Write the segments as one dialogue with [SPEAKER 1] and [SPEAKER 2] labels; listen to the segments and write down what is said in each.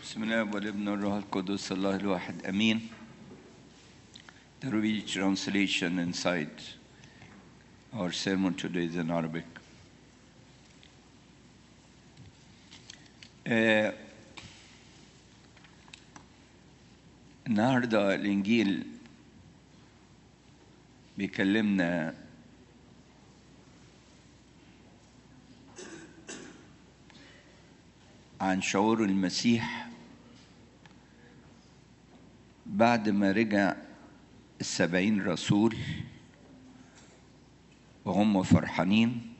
[SPEAKER 1] بسم الله والابن والروح القدس الله الواحد امين The read translation inside our sermon today is in Arabic. آه، النهارده الانجيل بيكلمنا عن شعور المسيح بعد ما رجع السبعين رسول وهم فرحانين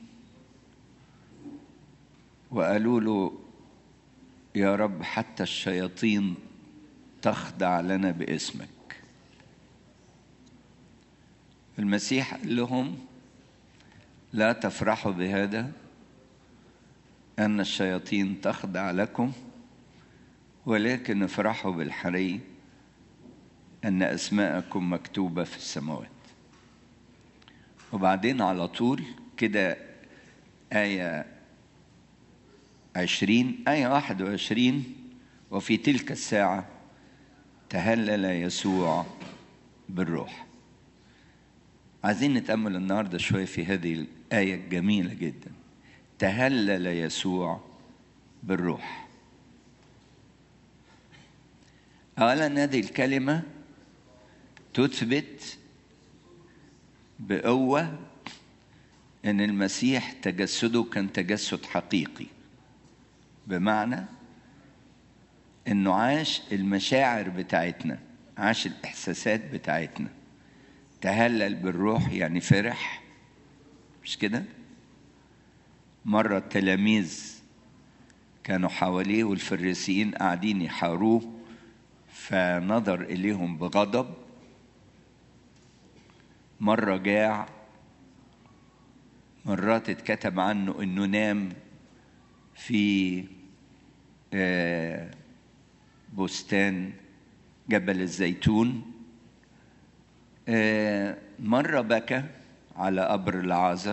[SPEAKER 1] وقالوا له يا رب حتى الشياطين تخضع لنا باسمك المسيح قال لهم لا تفرحوا بهذا أن الشياطين تخضع لكم ولكن افرحوا بالحري أن أسماءكم مكتوبة في السماوات وبعدين على طول كده آية عشرين آية واحد وعشرين وفي تلك الساعة تهلل يسوع بالروح عايزين نتأمل النهاردة شوية في هذه الآية الجميلة جدا تهلل يسوع بالروح اولا هذه الكلمه تثبت بقوه ان المسيح تجسده كان تجسد حقيقي بمعنى انه عاش المشاعر بتاعتنا عاش الاحساسات بتاعتنا تهلل بالروح يعني فرح مش كده مرة التلاميذ كانوا حواليه والفريسيين قاعدين يحاروه فنظر إليهم بغضب مرة جاع مرات اتكتب عنه انه نام في بستان جبل الزيتون مرة بكى على قبر العازر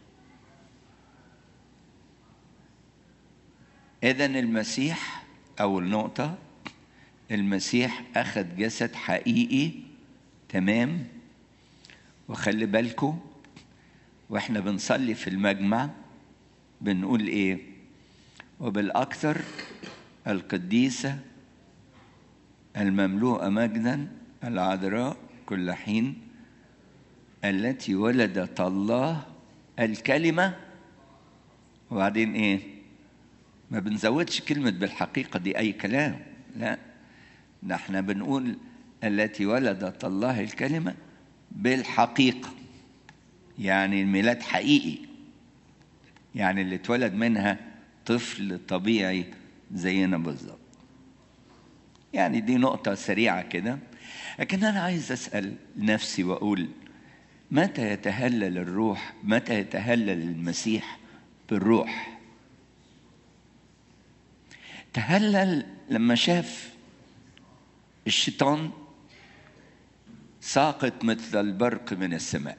[SPEAKER 1] إذا المسيح أول نقطة المسيح أخذ جسد حقيقي تمام وخلي بالكم واحنا بنصلي في المجمع بنقول ايه وبالأكثر القديسة المملوءة مجدا العذراء كل حين التي ولدت الله الكلمة وبعدين ايه ما بنزودش كلمة بالحقيقة دي أي كلام لا ده احنا بنقول التي ولدت الله الكلمة بالحقيقة يعني الميلاد حقيقي يعني اللي اتولد منها طفل طبيعي زينا بالظبط يعني دي نقطة سريعة كده لكن أنا عايز أسأل نفسي وأقول متى يتهلل الروح متى يتهلل المسيح بالروح تهلل لما شاف الشيطان ساقط مثل البرق من السماء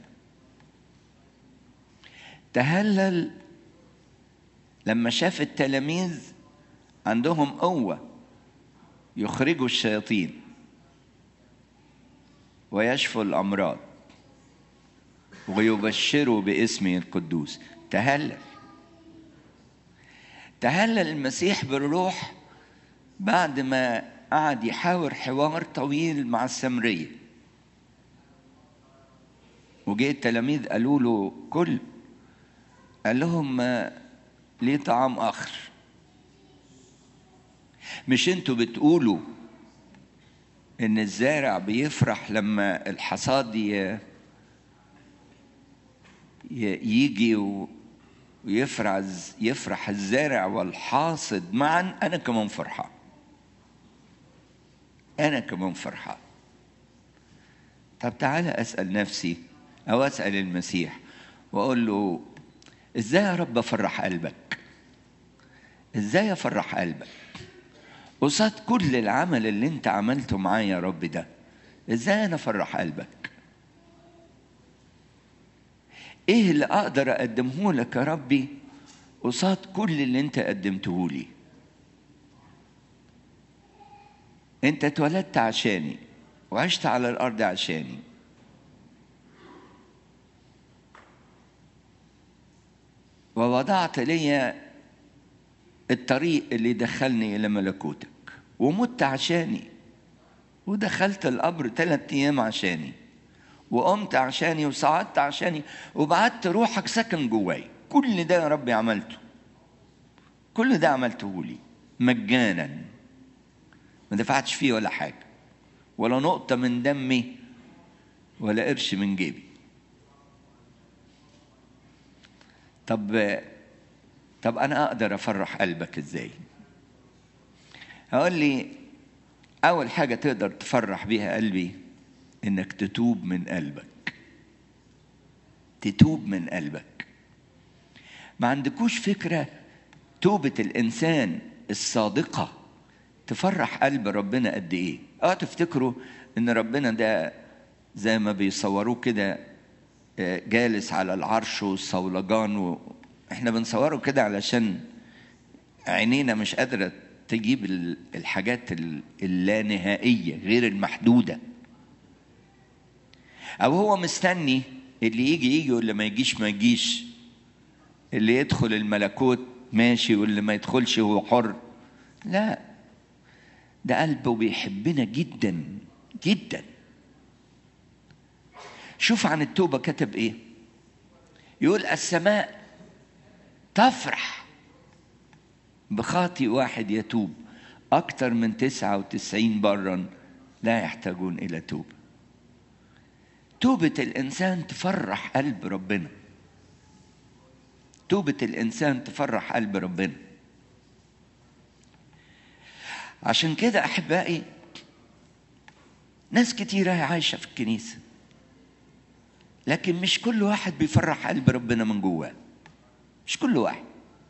[SPEAKER 1] تهلل لما شاف التلاميذ عندهم قوة يخرجوا الشياطين ويشفوا الأمراض ويبشروا باسمه القدوس تهلل تهلل المسيح بالروح بعد ما قعد يحاور حوار طويل مع السمرية وجه التلاميذ قالوا له كل قال لهم ليه طعام آخر مش انتوا بتقولوا ان الزارع بيفرح لما الحصاد يجي ويفرح يفرح الزارع والحاصد معا انا كمان فرحان انا كمان فرحان طب تعالى اسال نفسي او اسال المسيح واقول له ازاي يا رب افرح قلبك ازاي افرح قلبك قصاد كل العمل اللي انت عملته معايا يا رب ده ازاي انا افرح قلبك ايه اللي اقدر اقدمه لك يا ربي قصاد كل اللي انت قدمته لي انت اتولدت عشاني وعشت على الارض عشاني ووضعت لي الطريق اللي دخلني الى ملكوتك ومت عشاني ودخلت القبر ثلاث ايام عشاني وقمت عشاني وصعدت عشاني وبعدت روحك سكن جواي كل ده يا ربي عملته كل ده عملته لي مجانا ما دفعتش فيه ولا حاجه ولا نقطه من دمي ولا قرش من جيبي طب طب انا اقدر افرح قلبك ازاي هقول لي اول حاجه تقدر تفرح بيها قلبي انك تتوب من قلبك تتوب من قلبك ما عندكوش فكره توبه الانسان الصادقه تفرح قلب ربنا قد ايه اه تفتكروا ان ربنا ده زي ما بيصوروه كده جالس على العرش والصولجان و... احنا بنصوره كده علشان عينينا مش قادره تجيب الحاجات اللانهائيه غير المحدوده او هو مستني اللي يجي يجي واللي ما يجيش ما يجيش اللي يدخل الملكوت ماشي واللي ما يدخلش هو حر لا ده قلبه بيحبنا جدا جدا شوف عن التوبة كتب ايه يقول السماء تفرح بخاطئ واحد يتوب أكثر من تسعة وتسعين برا لا يحتاجون إلى توبة توبة الإنسان تفرح قلب ربنا توبة الإنسان تفرح قلب ربنا عشان كده أحبائي ناس كتيرة عايشة في الكنيسة لكن مش كل واحد بيفرح قلب ربنا من جواه مش كل واحد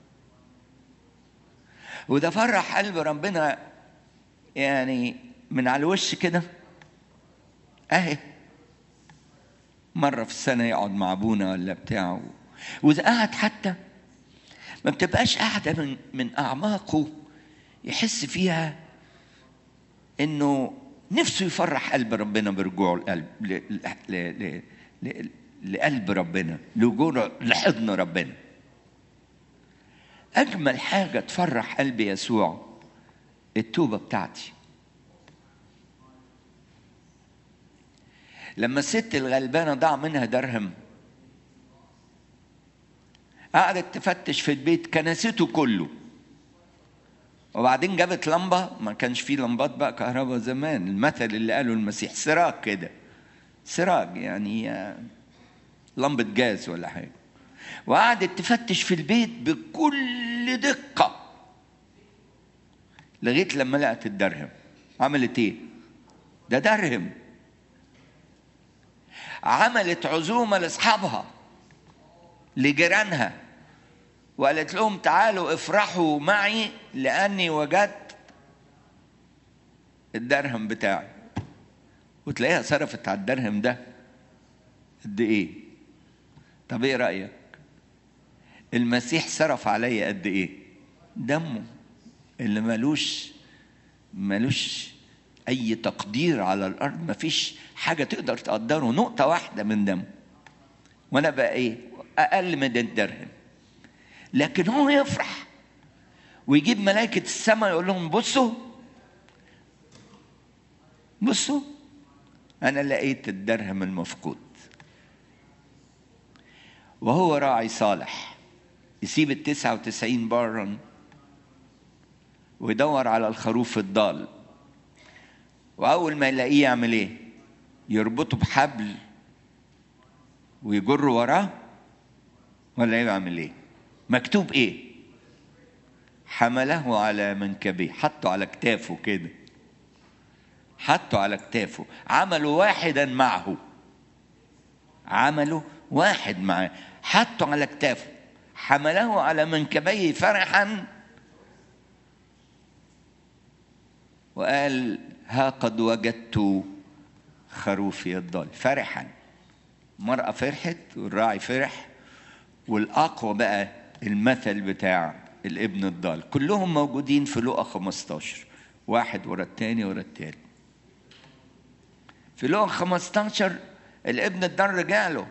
[SPEAKER 1] وده فرح قلب ربنا يعني من على الوش كده اهي مرة في السنة يقعد مع أبونا ولا بتاعه وإذا قعد حتى ما بتبقاش قاعدة من من أعماقه يحس فيها إنه نفسه يفرح قلب ربنا برجوعه القلب ل... ل... ل... لقلب ربنا لجوع لحضن ربنا أجمل حاجة تفرح قلب يسوع التوبة بتاعتي لما الست الغلبانة ضاع منها درهم قعدت تفتش في البيت كنسته كله وبعدين جابت لمبة ما كانش فيه لمبات بقى كهرباء زمان المثل اللي قاله المسيح سراج كده سراج يعني لمبة جاز ولا حاجة وقعدت تفتش في البيت بكل دقة لغاية لما لقت الدرهم عملت ايه؟ ده درهم عملت عزومة لأصحابها لجيرانها وقالت لهم تعالوا افرحوا معي لأني وجدت الدرهم بتاعي وتلاقيها صرفت على الدرهم ده قد ايه طب ايه رأيك المسيح صرف عليا قد ايه دمه اللي ملوش ملوش اي تقدير على الارض مفيش حاجه تقدر تقدره نقطه واحده من دمه وانا بقى ايه اقل من الدرهم لكن هو يفرح ويجيب ملائكه السماء يقول لهم بصوا بصوا انا لقيت الدرهم المفقود وهو راعي صالح يسيب التسعة وتسعين برا ويدور على الخروف الضال وأول ما يلاقيه يعمل إيه؟ يربطه بحبل ويجر وراه ولا يعمل إيه؟ مكتوب إيه؟ حمله على منكبيه حطه على كتافه كده حطه على كتافه عملوا واحدا معه عملوا واحد معاه حطه على كتافه حمله على منكبيه فرحا وقال ها قد وجدت خروفي الضال فرحا المرأة فرحت والراعي فرح والأقوى بقى المثل بتاع الابن الضال كلهم موجودين في لقا 15 واحد ورا التاني ورا التالت في لغة 15 الابن الضال رجع له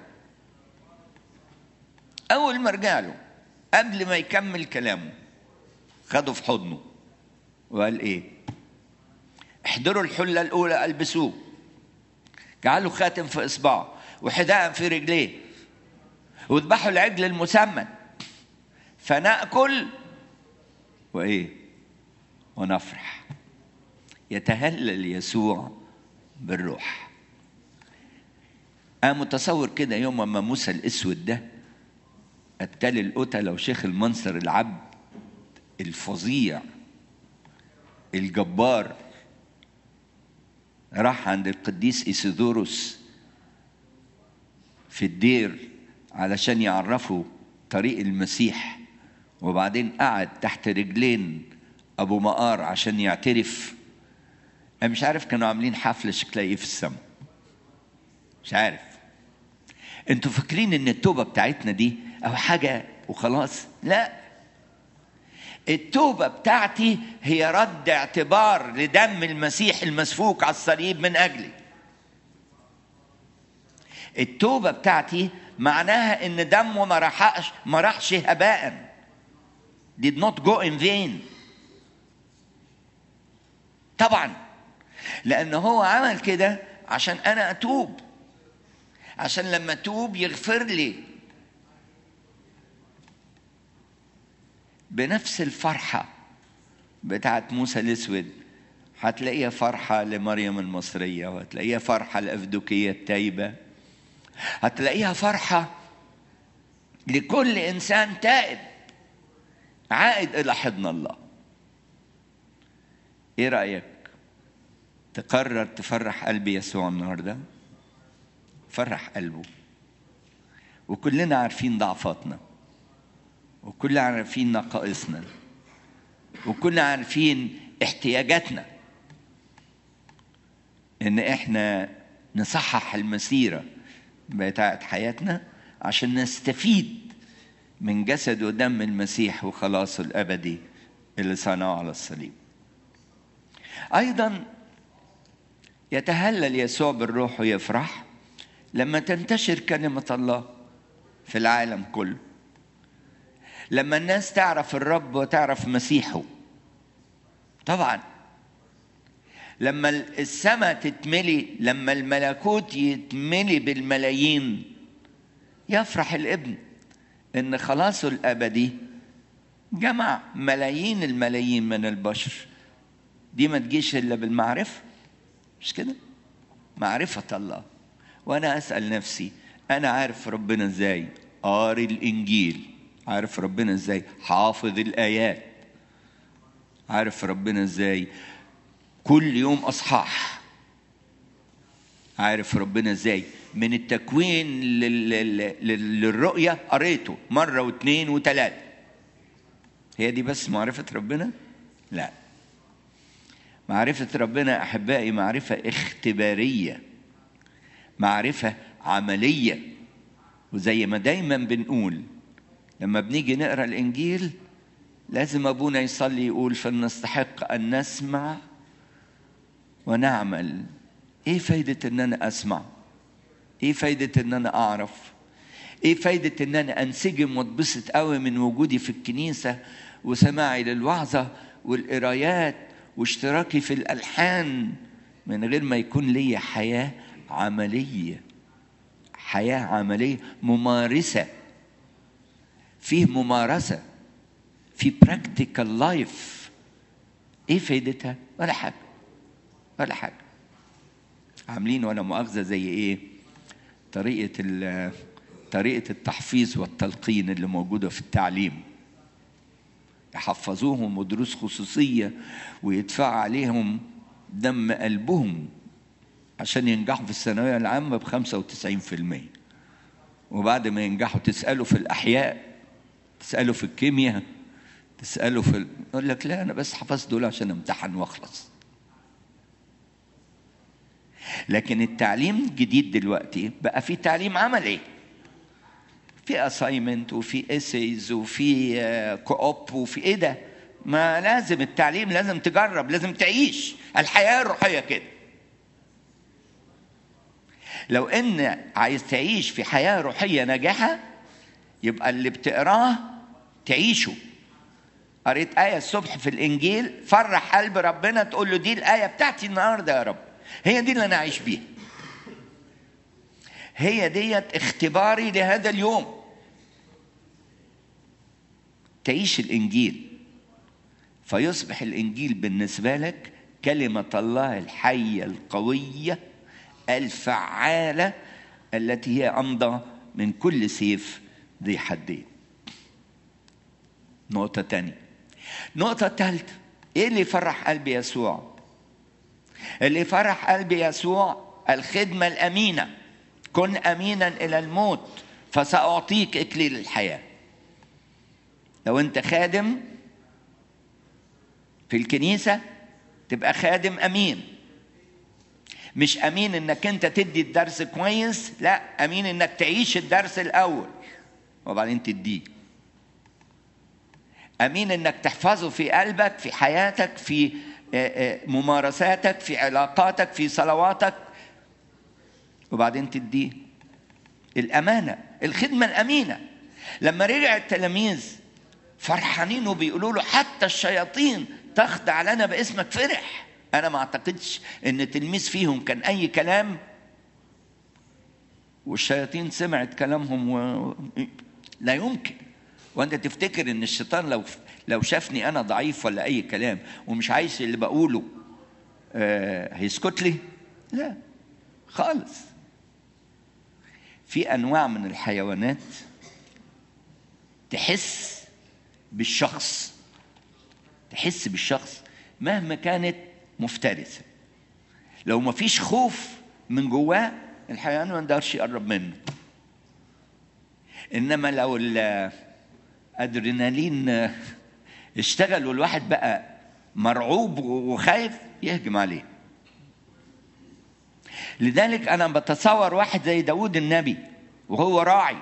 [SPEAKER 1] أول ما رجع له قبل ما يكمل كلامه خده في حضنه وقال إيه؟ احضروا الحلة الأولى ألبسوه جعلوا خاتم في إصبعه وحذاء في رجليه واذبحوا العجل المسمن فنأكل وإيه؟ ونفرح يتهلل يسوع بالروح أنا متصور كده يوم ما موسى الأسود ده قتل القتلة وشيخ المنصر العبد الفظيع الجبار راح عند القديس إيسيدوروس في الدير علشان يعرفوا طريق المسيح وبعدين قعد تحت رجلين أبو مقار عشان يعترف أنا مش عارف كانوا عاملين حفلة شكلها إيه في السماء مش عارف انتوا فاكرين ان التوبة بتاعتنا دي او حاجة وخلاص لا التوبة بتاعتي هي رد اعتبار لدم المسيح المسفوك على الصليب من أجلي التوبة بتاعتي معناها ان دمه ما راحش ما راحش هباء did not go in vain طبعا لأن هو عمل كده عشان أنا أتوب عشان لما أتوب يغفر لي بنفس الفرحة بتاعت موسى الأسود هتلاقيها فرحة لمريم المصرية وهتلاقيها فرحة لأفدوكية التايبة هتلاقيها فرحة لكل إنسان تائب عائد إلى حضن الله إيه رأيك؟ تقرر تفرح قلب يسوع النهارده فرح قلبه وكلنا عارفين ضعفاتنا وكلنا عارفين نقائصنا وكلنا عارفين احتياجاتنا ان احنا نصحح المسيره بتاعت حياتنا عشان نستفيد من جسد ودم المسيح وخلاصه الابدي اللي صنعه على الصليب ايضا يتهلل يسوع بالروح ويفرح لما تنتشر كلمة الله في العالم كله لما الناس تعرف الرب وتعرف مسيحه طبعا لما السماء تتملي لما الملكوت يتملي بالملايين يفرح الابن ان خلاصه الابدي جمع ملايين الملايين من البشر دي ما تجيش الا بالمعرفه مش كده معرفة الله وأنا أسأل نفسي أنا عارف ربنا إزاي قاري الإنجيل عارف ربنا إزاي حافظ الآيات عارف ربنا إزاي كل يوم أصحاح عارف ربنا إزاي من التكوين لل... لل... للرؤية قريته مرة واثنين وثلاثة هي دي بس معرفة ربنا؟ لا معرفة ربنا أحبائي معرفة اختبارية معرفة عملية وزي ما دايما بنقول لما بنيجي نقرا الإنجيل لازم أبونا يصلي يقول فلنستحق أن نسمع ونعمل إيه فايدة إن أنا أسمع؟ إيه فايدة إن أنا أعرف؟ إيه فايدة إن أنا أنسجم واتبسط قوي من وجودي في الكنيسة وسماعي للوعظة والقرايات واشتراكي في الالحان من غير ما يكون لي حياه عمليه حياه عمليه ممارسه فيه ممارسه في براكتيكال لايف ايه فايدتها ولا حاجه ولا حاجه عاملين ولا مؤاخذه زي ايه طريقه طريقه التحفيظ والتلقين اللي موجوده في التعليم يحفظوهم ودروس خصوصية ويدفع عليهم دم قلبهم عشان ينجحوا في الثانوية العامة بخمسة وتسعين في المية وبعد ما ينجحوا تسألوا في الأحياء تسألوا في الكيمياء تسألوا في ال... يقول لك لا أنا بس حفظت دول عشان امتحن وأخلص لكن التعليم الجديد دلوقتي بقى في تعليم عملي في اساينمنت وفي اسيز وفي كوب وفي ايه ده ما لازم التعليم لازم تجرب لازم تعيش الحياة الروحية كده لو ان عايز تعيش في حياة روحية ناجحة يبقى اللي بتقراه تعيشه قريت آية الصبح في الإنجيل فرح قلب ربنا تقول له دي الآية بتاعتي النهاردة يا رب هي دي اللي أنا عايش بيها هي ديت اختباري لهذا اليوم تعيش الإنجيل فيصبح الإنجيل بالنسبة لك كلمة الله الحية القوية الفعالة التي هي أمضى من كل سيف ذي حدين نقطة تانية نقطة ثالثة إيه اللي يفرح قلب يسوع؟ اللي يفرح قلب يسوع الخدمة الأمينة كن أمينا إلى الموت فسأعطيك إكليل الحياة لو أنت خادم في الكنيسة تبقى خادم أمين مش أمين إنك أنت تدي الدرس كويس لا أمين إنك تعيش الدرس الأول وبعدين تديه امين انك تحفظه في قلبك في حياتك في ممارساتك في علاقاتك في صلواتك وبعدين تديه الامانه الخدمه الامينه لما رجع التلاميذ فرحانين وبيقولوا له حتى الشياطين تخضع لنا باسمك فرح انا ما اعتقدش ان تلميذ فيهم كان اي كلام والشياطين سمعت كلامهم و... لا يمكن وانت تفتكر ان الشيطان لو لو شافني انا ضعيف ولا اي كلام ومش عايز اللي بقوله آه هيسكت لي لا خالص في انواع من الحيوانات تحس بالشخص تحس بالشخص مهما كانت مفترسه لو ما فيش خوف من جواه الحيوان ما يقدرش يقرب منه انما لو الادرينالين اشتغل والواحد بقى مرعوب وخايف يهجم عليه لذلك انا بتصور واحد زي داود النبي وهو راعي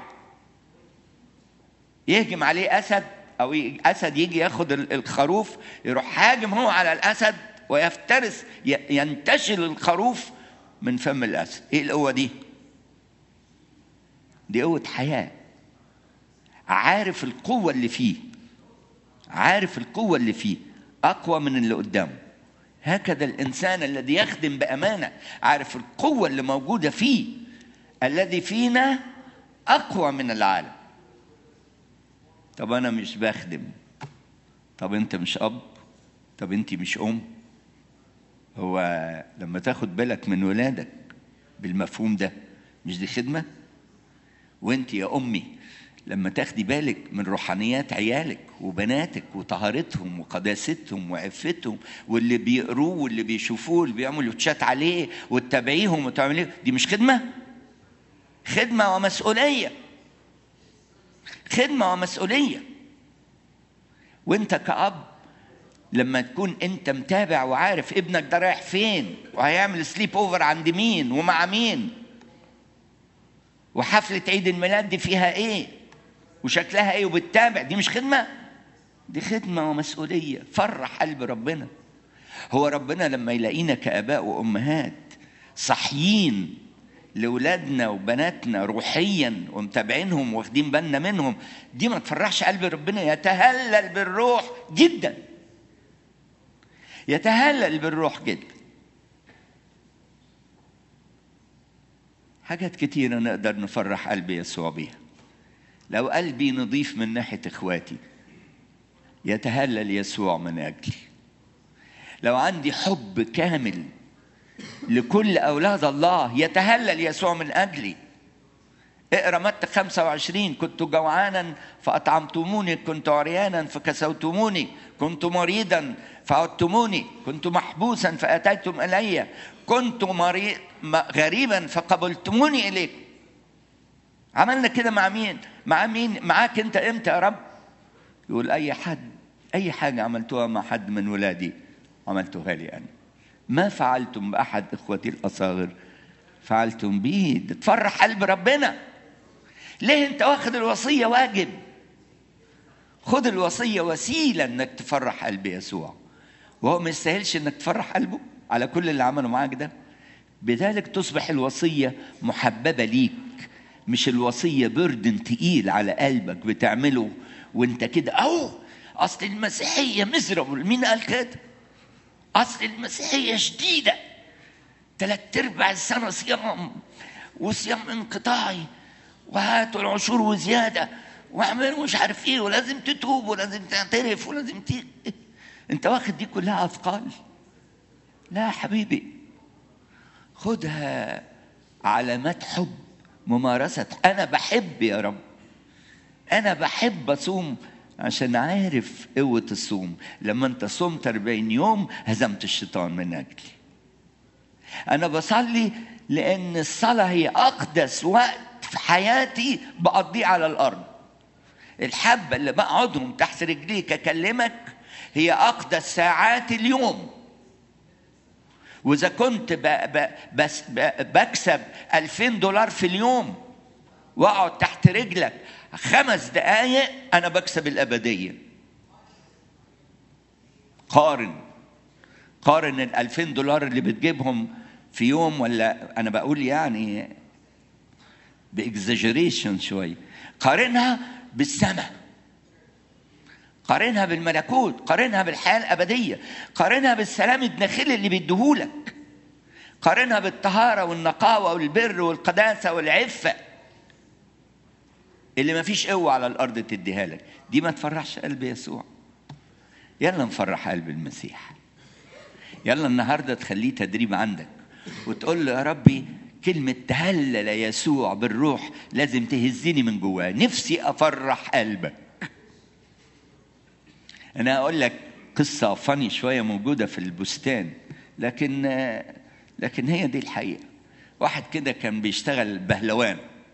[SPEAKER 1] يهجم عليه اسد او اسد يجي ياخد الخروف يروح هاجم هو على الاسد ويفترس ينتشل الخروف من فم الاسد ايه القوه دي دي قوه حياه عارف القوه اللي فيه عارف القوه اللي فيه اقوى من اللي قدامه هكذا الانسان الذي يخدم بامانه عارف القوه اللي موجوده فيه الذي فينا اقوى من العالم طب انا مش بخدم طب انت مش اب طب انت مش ام هو لما تاخد بالك من ولادك بالمفهوم ده مش دي خدمه وانت يا امي لما تاخدي بالك من روحانيات عيالك وبناتك وطهارتهم وقداستهم وعفتهم واللي بيقروه واللي بيشوفوه واللي بيعملوا تشات عليه وتتابعيهم وتعمليه دي مش خدمه خدمه ومسؤوليه خدمه ومسؤوليه وانت كأب لما تكون انت متابع وعارف ابنك ده رايح فين وهيعمل سليب اوفر عند مين ومع مين وحفلة عيد الميلاد دي فيها ايه وشكلها ايه وبتتابع دي مش خدمة دي خدمة ومسؤولية فرح قلب ربنا هو ربنا لما يلاقينا كآباء وأمهات صحيين لأولادنا وبناتنا روحيا ومتابعينهم واخدين بالنا منهم دي ما تفرحش قلب ربنا يتهلل بالروح جدا يتهلل بالروح جدا حاجات كتيرة نقدر نفرح قلب يسوع بيها لو قلبي نضيف من ناحية إخواتي يتهلل يسوع من أجلي لو عندي حب كامل لكل أولاد الله يتهلل يسوع من أجلي اقرا متى 25 كنت جوعانا فأطعمتموني كنت عريانا فكسوتموني كنت مريضا فعدتموني كنت محبوسا فأتيتم إلي كنت مريض غريبا فقبلتموني إليكم عملنا كده مع مين؟ مع مين؟ معاك أنت إمتى يا رب؟ يقول أي حد أي حاجة عملتوها مع حد من ولادي عملتوها لي أنا ما فعلتم بأحد إخوتي الأصاغر فعلتم به ده تفرح قلب ربنا ليه أنت واخد الوصية واجب خد الوصية وسيلة انك تفرح قلب يسوع وهو ما يستاهلش انك تفرح قلبه على كل اللي عمله معاك ده بذلك تصبح الوصية محببة ليك مش الوصية بردن تقيل على قلبك بتعمله وانت كده او اصل المسيحية مزربل مين قال كده اصل المسيحية شديدة ثلاث ارباع السنة صيام وصيام انقطاعي وهاتوا العشور وزيادة واعملوا مش عارف ايه ولازم تتوب ولازم تعترف ولازم ت... انت واخد دي كلها اثقال لا يا حبيبي خدها علامات حب ممارسة أنا بحب يا رب أنا بحب أصوم عشان عارف قوة الصوم لما أنت صمت 40 يوم هزمت الشيطان من أجلي أنا بصلي لأن الصلاة هي أقدس وقت في حياتي بقضيه على الأرض الحبة اللي بقعدهم تحت رجليك أكلمك هي أقدس ساعات اليوم وإذا كنت ب ب بس ب بكسب 2000 دولار في اليوم وأقعد تحت رجلك خمس دقايق أنا بكسب الأبدية قارن قارن ال 2000 دولار اللي بتجيبهم في يوم ولا أنا بقول يعني باكزاجريشن شوية قارنها بالسماء قارنها بالملكوت قارنها بالحياة الأبدية قارنها بالسلام الداخلي اللي بيديهولك قارنها بالطهارة والنقاوة والبر والقداسة والعفة اللي ما فيش قوة على الأرض تديها لك دي ما تفرحش قلب يسوع يلا نفرح قلب المسيح يلا النهاردة تخليه تدريب عندك وتقول له يا ربي كلمة تهلل يسوع بالروح لازم تهزني من جواه نفسي أفرح قلبك أنا أقول لك قصة فاني شوية موجودة في البستان لكن لكن هي دي الحقيقة واحد كده كان بيشتغل بهلوان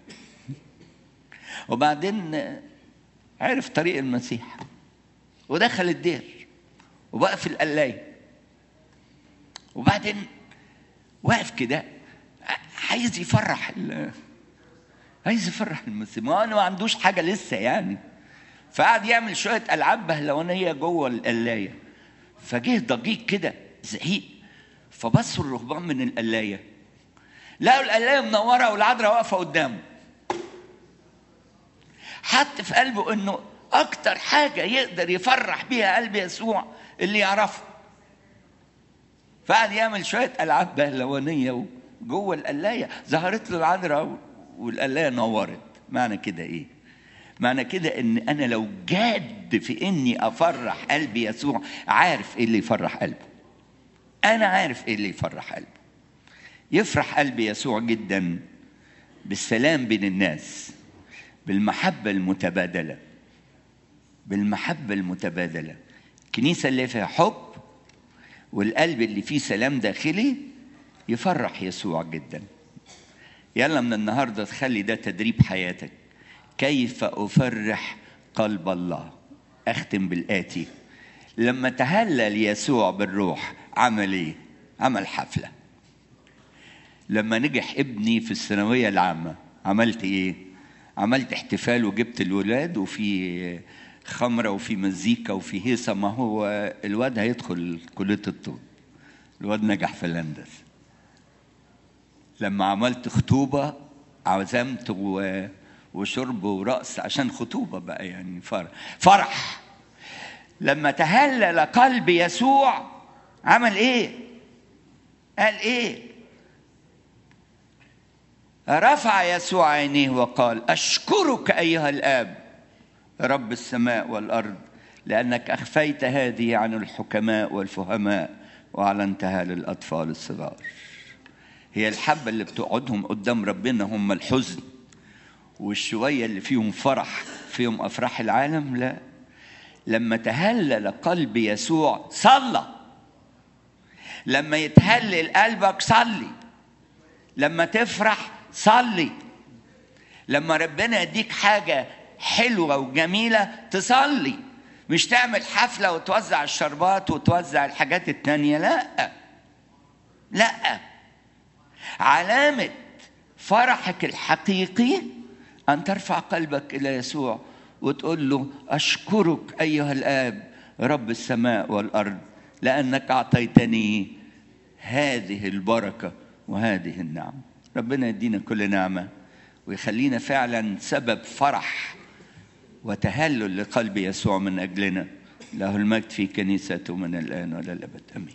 [SPEAKER 1] وبعدين عرف طريق المسيح ودخل الدير وبقى في القلاية وبعدين واقف كده عايز يفرح عايز يفرح المسيح ما انا ما عندوش حاجه لسه يعني فقعد يعمل شويه العاب بهلوانيه جوه القلايه فجه ضجيج كده زعيق فبصوا الرهبان من القلايه لقوا القلايه منوره والعذراء واقفه قدامه حط في قلبه انه اكتر حاجه يقدر يفرح بيها قلب يسوع اللي يعرفه فقعد يعمل شويه العاب بهلوانيه جوه القلايه ظهرت له العذراء والقلايه نورت معنى كده ايه معنى كده ان انا لو جاد في اني افرح قلبي يسوع عارف ايه اللي يفرح قلبه انا عارف ايه اللي يفرح قلبه يفرح قلبي يسوع جدا بالسلام بين الناس بالمحبه المتبادله بالمحبه المتبادله الكنيسه اللي فيها حب والقلب اللي فيه سلام داخلي يفرح يسوع جدا يلا من النهارده تخلي ده تدريب حياتك كيف افرح قلب الله اختم بالاتي لما تهلل يسوع بالروح عمل ايه عمل حفله لما نجح ابني في الثانويه العامه عملت ايه عملت احتفال وجبت الولاد وفي خمره وفي مزيكا وفي هيصه ما هو الواد هيدخل كليه الطب الواد نجح في الهندسه لما عملت خطوبة عزمت و... وشرب ورقص عشان خطوبة بقى يعني فرح فرح لما تهلل قلب يسوع عمل ايه قال ايه رفع يسوع عينيه وقال اشكرك ايها الاب رب السماء والارض لانك اخفيت هذه عن الحكماء والفهماء واعلنتها للاطفال الصغار هي الحبة اللي بتقعدهم قدام ربنا هم الحزن والشوية اللي فيهم فرح فيهم أفراح العالم لا لما تهلل قلب يسوع صلى لما يتهلل قلبك صلي لما تفرح صلي لما ربنا يديك حاجة حلوة وجميلة تصلي مش تعمل حفلة وتوزع الشربات وتوزع الحاجات التانية لا لا علامة فرحك الحقيقي أن ترفع قلبك إلى يسوع وتقول له أشكرك أيها الآب رب السماء والأرض لأنك أعطيتني هذه البركة وهذه النعمة ربنا يدينا كل نعمة ويخلينا فعلا سبب فرح وتهلل لقلب يسوع من أجلنا له المجد في كنيسته من الآن ولا الأبد أمين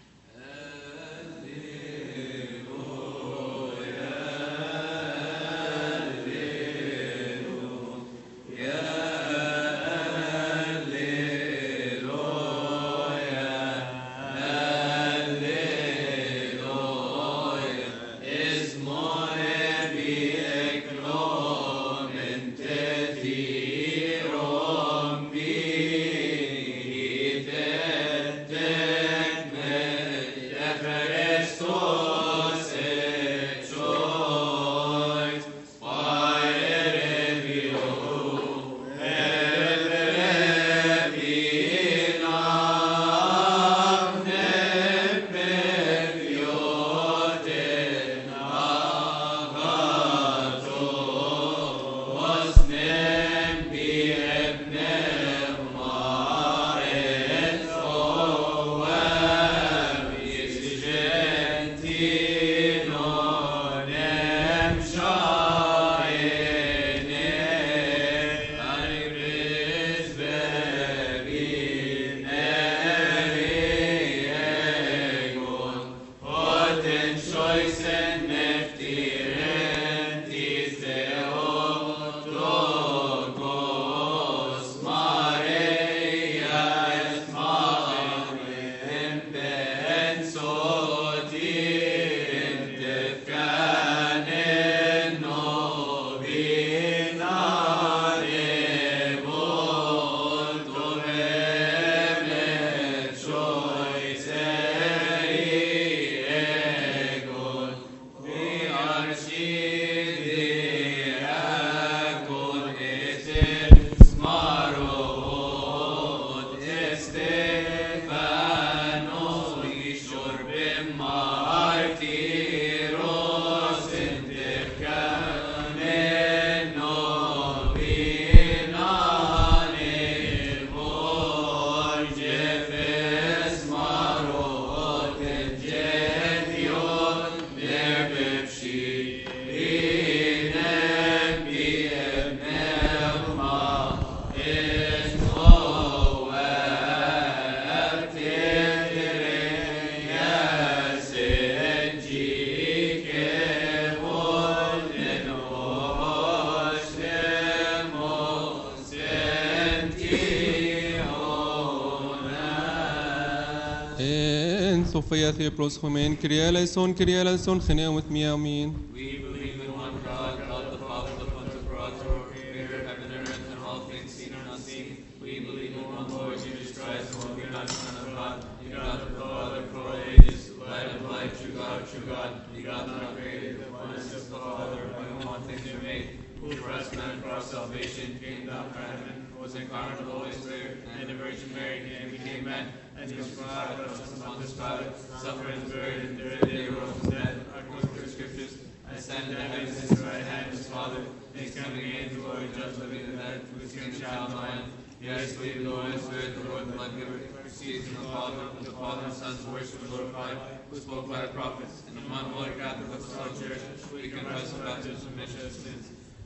[SPEAKER 2] En Sophia Theopros Homen, Kyrie eleison, Kyrie eleison, Geneum et miamin.
[SPEAKER 3] We believe in one God, God the Father, the Pantocrator, creator of heaven and earth and all things seen and unseen. We believe in one Lord Jesus Christ, the only begotten Son of God, begotten of the Father for all ages, light of light, true God, true God, begotten, not created, the oneness of the Father, by whom all things are made, who for us men for our salvation came down from heaven, was incarnate of the Holy Spirit, and the Virgin Mary, and became man, and crucified for us upon this Pilate, suffered and buried, and third day rose from the dead, according to the Scriptures, ascended to heaven, at his right hand, his Father, and is coming again to glory, judge the living and the dead, whose kingdom shall not end. Yes, believe in the Holy Spirit, the Lord, the life giver, proceeds from the Father, and the Father and Son, who worship and glorified, who spoke by the prophets, and among Holy Catholic Apostolic Church, we confess the baptism of remission of sins.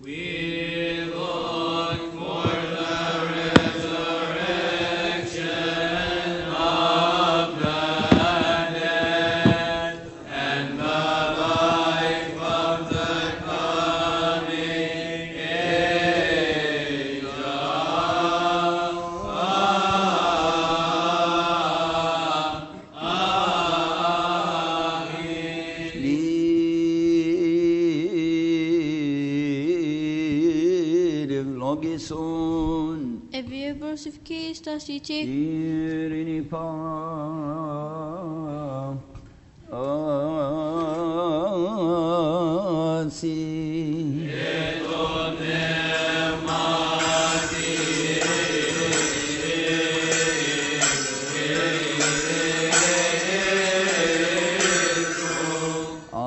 [SPEAKER 3] We look for the resurrection of the dead and the life of the coming age.
[SPEAKER 1] Liv logison
[SPEAKER 4] Eviebros of Christus iti
[SPEAKER 1] irini pa asi.
[SPEAKER 3] Amen.